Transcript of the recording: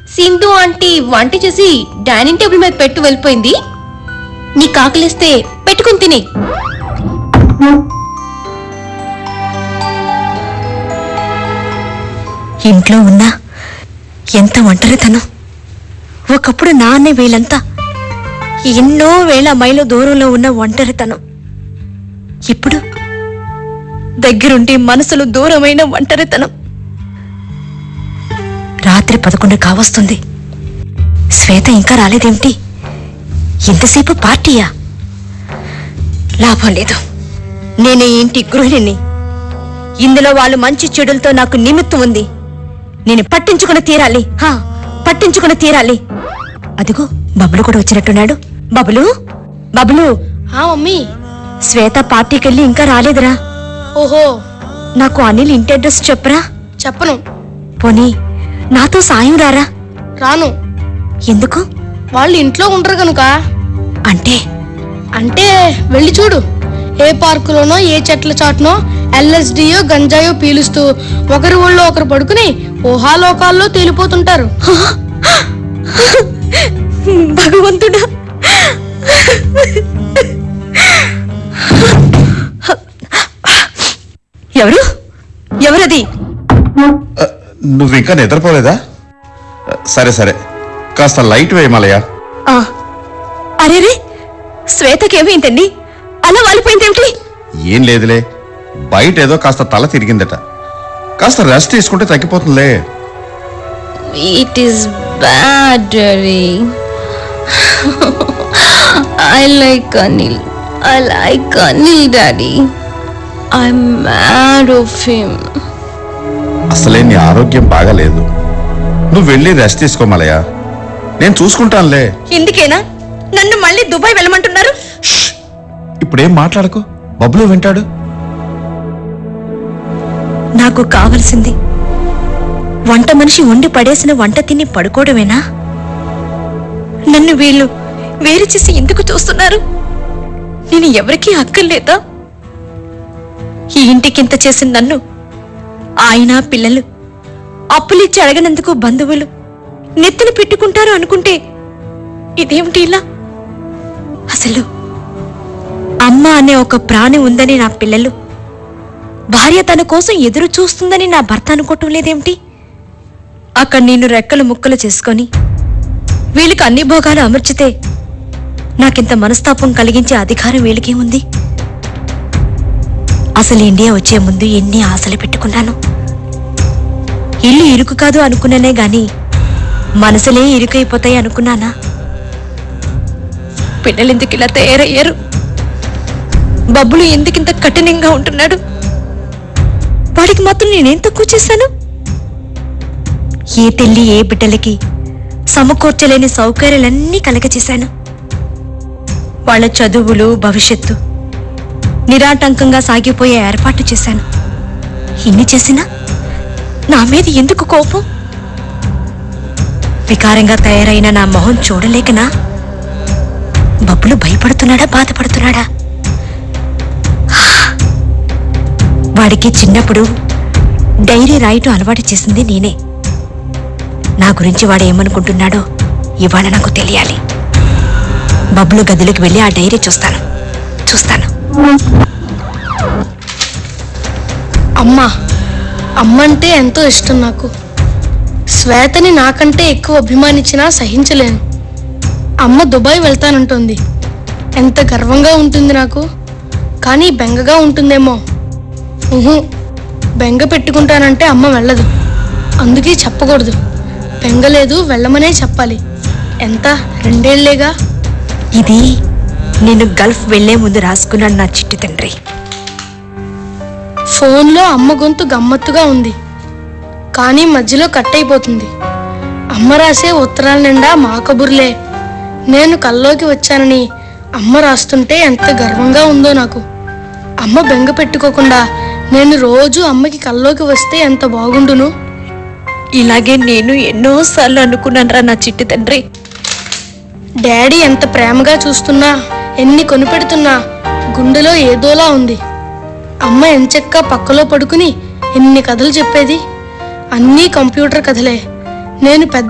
Sindhu aunty వంట చేసి dining table మీద పెట్టు వెళ్ళిపోయింది నీ కాకలిస్తే పెట్టుకుని తిని ఇంట్లో ఉన్నా ఎంత ఒంటరితనం ఒకప్పుడు నాన్నే వీళ్ళంతా ఎన్నో వేల మైలు దూరంలో ఉన్న ఒంటరితనం ఇప్పుడు దగ్గరుండి మనసులు దూరమైన ఒంటరితనం రాత్రి పదకొండు కావస్తుంది శ్వేత ఇంకా రాలేదేమిటి ఇంతసేపు పార్టీయా లాభం లేదు నేనే ఇంటి గృహిణిని ఇందులో వాళ్ళు మంచి చెడులతో నాకు నిమిత్తం ఉంది నేను పట్టించుకుని తీరాలి హా పట్టించుకుని తీరాలి అదిగో బబులు కూడా వచ్చినట్టున్నాడు బబులు బబులు ఆ మమ్మీ శ్వేత పార్టీకెళ్ళి ఇంకా రాలేదురా ఓహో నాకు అనిల్ ఇంటి అడ్రస్ చెప్పరా చెప్పను పోనీ నాతో సాయం రారా రాను ఎందుకు వాళ్ళు ఇంట్లో ఉండరు కనుక అంటే అంటే వెళ్ళి చూడు ఏ పార్కులోనో ఏ చెట్ల చాటునో ఎల్ఎస్డియో గంజాయో పీలుస్తూ ఒకరి ఊళ్ళో ఒకరు పడుకుని ఊహాలోకాల్లో తేలిపోతుంటారు భగవంతుడా ఎవరు ఎవరది అ, నువ్వు ఇంకా నిద్రపోలేదా అ, సరే సరే కాస్త లైట్ వేయమలయ్యా ఆ, అరేరే శ్వేతకేమైందండి అలా వాలిపోయిందేమిటి ఏం లేదులే బయట ఏదో కాస్త తల తిరిగిందట కాస్త రెస్ట్ తీసుకుంటే తగ్గిపోతుందిలే it is bad daddy I like Anil I like Anil daddy I mad of him అసలే నీ ఆరోగ్యం బాగాలేదు నువ్వు వెళ్ళి రెస్ట్ తీసుకోమలయ్యా నేను చూసుకుంటానులే ఇందుకేనా నన్ను మళ్ళీ దుబాయ్ వెళ్ళమంటున్నారు ఇప్పుడేం మాట్లాడకు బబ్బులు వింటాడు నాకు కావలసింది వంట మనిషి వండి పడేసిన వంట తిని పడుకోవడమేనా నన్ను వీళ్ళు వేరు చేసి ఎందుకు చూస్తున్నారు నేను ఎవరికీ అక్కర్లేదా ఈ ఇంటికింత చేసిన నన్ను ఆయన పిల్లలు అప్పులిచ్చి అడగనందుకు బంధువులు నెత్తిన పెట్టుకుంటారు అనుకుంటే ఇదేమిటి ఇలా అసలు అమ్మ అనే ఒక ప్రాణి ఉందని నా పిల్లలు భార్య తన కోసం ఎదురు చూస్తుందని నా భర్త అనుకోవటం లేదేమిటి అక్కడ నేను రెక్కలు ముక్కలు చేసుకొని వీళ్ళకి అన్ని భోగాలు అమర్చితే నాకింత మనస్తాపం కలిగించే అధికారం వీళ్ళకేముంది అసలు ఇండియా వచ్చే ముందు ఎన్ని ఆశలు పెట్టుకున్నాను ఇల్లు ఇరుకు కాదు అనుకున్నానే గాని మనసులే ఇరుకైపోతాయి అనుకున్నానా పిల్లలు ఎందుకు ఇలా తయారయ్యారు బబ్బులు ఎందుకింత కఠినంగా ఉంటున్నాడు వాడికి మాత్రం నేనేం తక్కువ చేశాను ఏ తల్లి ఏ బిడ్డలకి సమకూర్చలేని సౌకర్యాలన్నీ కలగచేశాను వాళ్ళ చదువులు భవిష్యత్తు నిరాటంకంగా సాగిపోయే ఏర్పాటు చేశాను ఇన్ని చేసినా నా మీద ఎందుకు కోపం వికారంగా తయారైన నా మొహం చూడలేకనా బబ్బులు భయపడుతున్నాడా బాధపడుతున్నాడా వాడికి చిన్నప్పుడు డైరీ రాయటం అలవాటు చేసింది నేనే నా గురించి వాడు ఏమనుకుంటున్నాడో ఇవాళ నాకు తెలియాలి బబ్బులు గదిలోకి వెళ్ళి ఆ డైరీ చూస్తాను చూస్తాను అమ్మ అమ్మంటే ఎంతో ఇష్టం నాకు శ్వేతని నాకంటే ఎక్కువ అభిమానించినా సహించలేను అమ్మ దుబాయ్ వెళ్తానంటుంది ఎంత గర్వంగా ఉంటుంది నాకు కానీ బెంగగా ఉంటుందేమో ఉహు బెంగ పెట్టుకుంటానంటే అమ్మ వెళ్ళదు అందుకే చెప్పకూడదు బెంగ లేదు వెళ్ళమనే చెప్పాలి ఎంత రెండేళ్లేగా ఇది నేను గల్ఫ్ వెళ్లే ముందు రాసుకున్నాను నా చిట్టి తండ్రి ఫోన్లో అమ్మ గొంతు గమ్మత్తుగా ఉంది కానీ మధ్యలో కట్ అయిపోతుంది అమ్మ రాసే ఉత్తరాల నిండా మా కబుర్లే నేను కల్లోకి వచ్చానని అమ్మ రాస్తుంటే ఎంత గర్వంగా ఉందో నాకు అమ్మ బెంగ పెట్టుకోకుండా నేను రోజు అమ్మకి కల్లోకి వస్తే ఎంత బాగుండును ఇలాగే నేను ఎన్నోసార్లు అనుకున్నాను రా నా చిట్టి తండ్రి డాడీ ఎంత ప్రేమగా చూస్తున్నా ఎన్ని కొనిపెడుతున్నా గుండెలో ఏదోలా ఉంది అమ్మ ఎంచక్క పక్కలో పడుకుని ఎన్ని కథలు చెప్పేది అన్నీ కంప్యూటర్ కథలే నేను పెద్ద